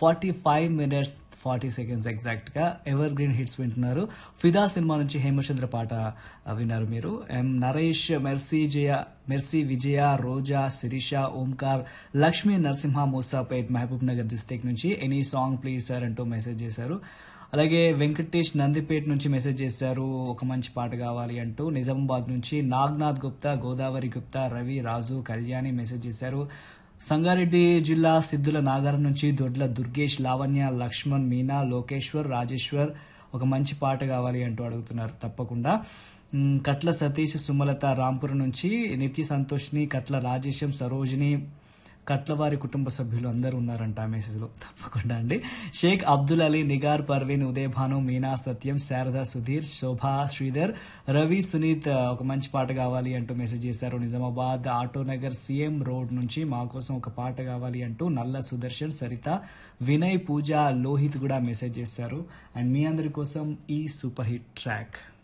forty five minutes forty seconds exact గా ever green hits వింటున్నారు Fidaa cinema నుంచి హేమచంద్ర పాట ఆ, విన్నారు మీరు M Naresh Mercy Jaya Mercy Vijaya Roja Sirisha Omkar Lakshmi Narasimha Musapet Mahabub Nagar district నుంచి ఎనీ సాంగ్ ప్లీజ్ సార్ అంటూ మెసేజ్ చేశారు అలాగే వెంకటేష్ నందిపేట్ నుంచి మెసేజ్ చేశారు ఒక మంచి పాట కావాలి అంటూ నిజామాబాద్ నుంచి నాగ్నాథ్ గుప్తా గోదావరి గుప్తా రవి రాజు కళ్యాణి మెసేజ్ చేశారు సంగారెడ్డి జిల్లా సిద్ధుల నాగారం నుంచి దొడ్ల దుర్గేష్ లావణ్య లక్ష్మణ్ మీనా లోకేశ్వర్ రాజేశ్వర్ ఒక మంచి పాట కావాలి అంటూ అడుగుతున్నారు తప్పకుండా మ్, కట్ల సతీష్ సుమలత రాంపురం నుంచి నిత్య సంతోష్ని కట్ల రాజేశం సరోజిని కట్లవారి కుటుంబ సభ్యులు అందరూ ఉన్నారంట ఆ మెసేజ్లో తప్పకుండా అండి షేక్ అబ్దుల్ అలీ నిగార్ పర్వీన్ ఉదయ్ భాను మీనా సత్యం శారద సుధీర్ శోభా శ్రీధర్ రవి సునీత్ ఆ, ఒక మంచి పాట కావాలి అంటూ మెసేజ్ చేశారు Nizamabad auto Nagar CM road నుంచి మా కోసం ఒక పాట కావాలి అంటూ నల్ల సుదర్శన్ సరిత వినయ్ పూజ లోహిత్ కూడా మెసేజ్ చేశారు అండ్ మీ అందరి కోసం ఈ సూపర్ హిట్ ట్రాక్